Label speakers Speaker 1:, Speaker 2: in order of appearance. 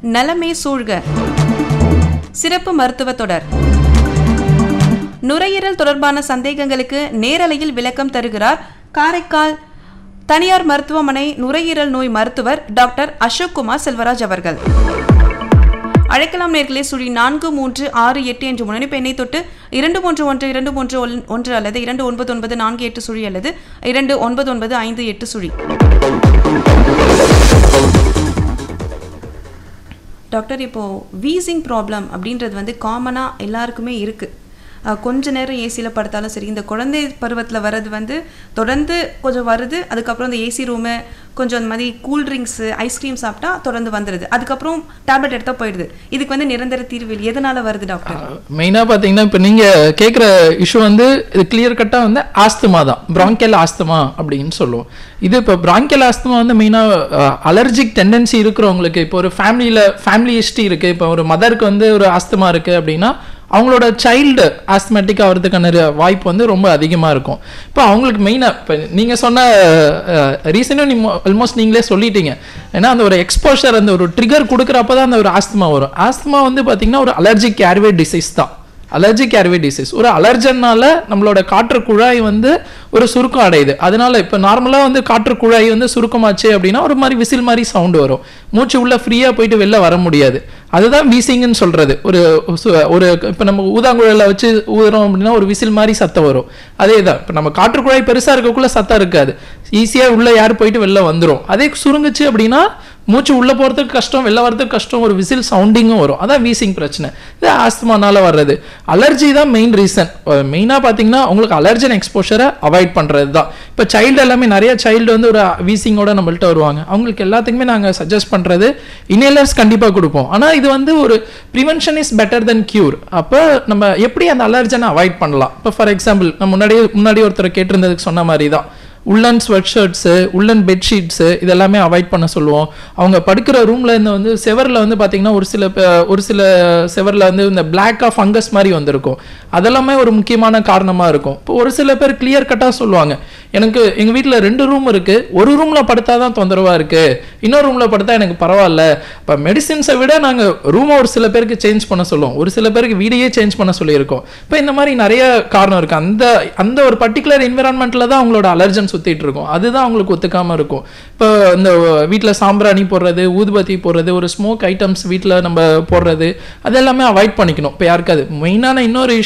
Speaker 1: நலமே சூழ்க சிறப்பு மருத்துவ தொடர் நுரையீரல் தொடர்பான சந்தேகங்களுக்கு நேரலையில் விளக்கம் தருகிறார் காரைக்கால் தனியார் மருத்துவமனை நுரையீரல் நோய் மருத்துவர் டாக்டர் அசோக் குமார் செல்வராஜ் அவர்கள் அழைக்கலாம் நேர்களே சுழி நான்கு மூன்று ஆறு எட்டு என்ற முன்னணிப்பு எண்ணை தொட்டு இரண்டு மூன்று ஒன்று இரண்டு மூன்று ஒன்- ஒன்று அல்லது இரண்டு ஒன்பது ஒன்பது நான்கு எட்டு சுழி அல்லது இரண்டு ஒன்பது ஒன்பது ஐந்து எட்டு சுழி டாக்டர் இப்போ வீசிங் ப்ராப்ளம் அப்படின்றது வந்து காமனாக எல்லாருக்குமே இருக்கு அஹ் கொஞ்ச நேரம் ஏசியில் படுத்தாலும் சரி இந்த குழந்தை பருவத்தில் வர்றது வந்து தொடர்ந்து கொஞ்சம் வருது அதுக்கப்புறம் இந்த ஏசி ரூமு கொஞ்சம் அந்த மாதிரி கூல் ட்ரிங்க்ஸு ஐஸ்கிரீம் சாப்பிட்டா தொடர்ந்து வந்துடுது அதுக்கப்புறம் டேப்லெட் எடுத்தால் போயிடுது இதுக்கு வந்து நிரந்தர தீர்வு இல்லை. எதனால வருது டாக்டர்
Speaker 2: மெயினாக பார்த்தீங்கன்னா இப்போ நீங்கள் கேட்குற இஷ்யூ வந்து இது கிளியர் கட்டாக வந்து ஆஸ்துமா தான் பிராங்கியல் ஆஸ்துமா அப்படின்னு சொல்லுவோம் இது இப்போ பிராங்கியல் ஆஸ்துமா வந்து மெயினாக அலர்ஜிக் டெண்டன்சி இருக்கிறவங்களுக்கு இப்போ ஒரு ஃபேமிலியில் ஃபேமிலி ஹிஸ்ட்ரி இருக்குது இப்போ ஒரு மதருக்கு வந்து ஒரு ஆஸ்துமா இருக்குது அப்படின்னா அவங்களோட சைல்டு ஆஸ்துமேட்டிக் ஆகிறதுக்கான ரி- வாய்ப்பு வந்து ரொம்ப அதிகமாக இருக்கும் இப்போ அவங்களுக்கு மெயினாக இப்போ நீங்கள் சொன்ன ரீசனும் நீ ஆல்மோஸ்ட் நீங்களே சொல்லிட்டீங்க ஏன்னா அந்த ஒரு எக்ஸ்போஷர் அந்த ஒரு ட்ரிகர் கொடுக்குறப்ப தான் அந்த ஒரு ஆஸ்துமா வரும் ஆஸ்துமா வந்து பார்த்தீங்கன்னா ஒரு அலர்ஜிக் ஏர்வே டிசீஸ் தான் அலர்ஜிக் ஏர்வே டிசீஸ் ஒரு அலர்ஜன்னால நம்மளோட காற்று குழாய் வந்து ஒரு சுருக்கம் அடையுது அதனால இப்போ நார்மலாக வந்து காற்று குழாய் வந்து சுருக்கமாச்சு அப்படின்னா ஒரு மாதிரி விசில் மாதிரி சவுண்டு வரும் மூச்சு உள்ள ஃப்ரீயாக போயிட்டு வெளில வர முடியாது அதுதான் வீசிங்னு சொல்றது ஒரு சு- ஒரு இப்போ நம்ம ஊதாங்குழல வச்சு ஊதுறோம் அப்படின்னா ஒரு விசில் மாதிரி சத்தம் வரும் அதே தான் இப்போ நம்ம காற்று குழாய் பெருசாக இருக்கக்குள்ள சத்தம் இருக்காது ஈஸியாக உள்ள யார் போயிட்டு வெளில வந்துரும் அதே சுருங்குச்சு அப்படின்னா மூச்சு உள்ள போறதுக்கு கஷ்டம் வெளில வரதுக்கு கஷ்டம் ஒரு விசில் சவுண்டிங்கும் வரும் அதான் வீசிங் பிரச்சனை இது ஆஸ்துமானால வர்றது அலர்ஜி தான் மெயின் ரீசன் மெயினாக பார்த்தீங்கன்னா உங்களுக்கு அலர்ஜன் எக்ஸ்போஷரை அவாய்ட் பண்ணுறது தான் இப்போ சைல்டு எல்லாமே நிறைய சைல்டு வந்து ஒரு வீசிங்கோட நம்மள்ட்ட வருவாங்க அவங்களுக்கு எல்லாத்துக்குமே நாங்கள் சஜஸ்ட் பண்ணுறது இனேலர்ஸ் கண்டிப்பாக கொடுப்போம் ஆனால் இது வந்து ஒரு prevention is better than cure அப்போ நம்ம எப்படி அந்த அலர்ஜனை அவாய்ட் பண்ணலாம் இப்போ ஃபார் எக்ஸாம்பிள் நம்ம முன்னாடியே முன்னாடி ஒருத்தர் கேட்டிருந்ததுக்கு சொன்ன மாதிரி தான் woollen sweat shirts woollen bedsheets இதெல்லாமே அவாய்ட் பண்ண சொல்லுவோம் அவங்க படுக்கிற ரூம்ல இருந்து வந்து செவரில் வந்து பார்த்தீங்கன்னா ஒரு சில பே- ஒரு சில செவரில் வந்து இந்த பிளாக்காக ஃபங்கஸ் மாதிரி வந்திருக்கும் அதெல்லாமே ஒரு முக்கியமான காரணமாக இருக்கும் இப்போ ஒரு சில பேர் கிளியர் கட்டாக சொல்லுவாங்க எனக்கு எங்கள் வீட்டில் ரெண்டு ரூம் இருக்குது ஒரு ரூமில் படுத்தா தான் தொந்தரவாக இருக்குது இன்னொரு ரூமில் படுத்தா எனக்கு பரவாயில்ல இப்போ மெடிசின்ஸை விட நாங்கள் ரூமை ஒரு சில பேருக்கு சேஞ்ச் பண்ண சொல்லுவோம் ஒரு சில பேருக்கு வீடையே சேஞ்ச் பண்ண சொல்லியிருக்கோம் இப்போ இந்த மாதிரி நிறைய காரணம் இருக்குது அந்த அந்த ஒரு பர்டிகுலர் என்விரான்மெண்ட்டில் தான் அவங்களோட அலர்ஜன் சுற்றிட்டு இருக்கும் அதுதான் அவங்களுக்கு ஒத்துக்காமல் இருக்கும் இப்போ இந்த வீட்டில் சாம்பிராணி போடுறது ஊதுபத்தி போடுறது ஒரு ஸ்மோக் ஐட்டம்ஸ் வீட்டில் நம்ம போடுறது அது எல்லாமே அவாய்ட் பண்ணிக்கணும் இப்போ யாருக்காது மெயினான இன்னொரு issue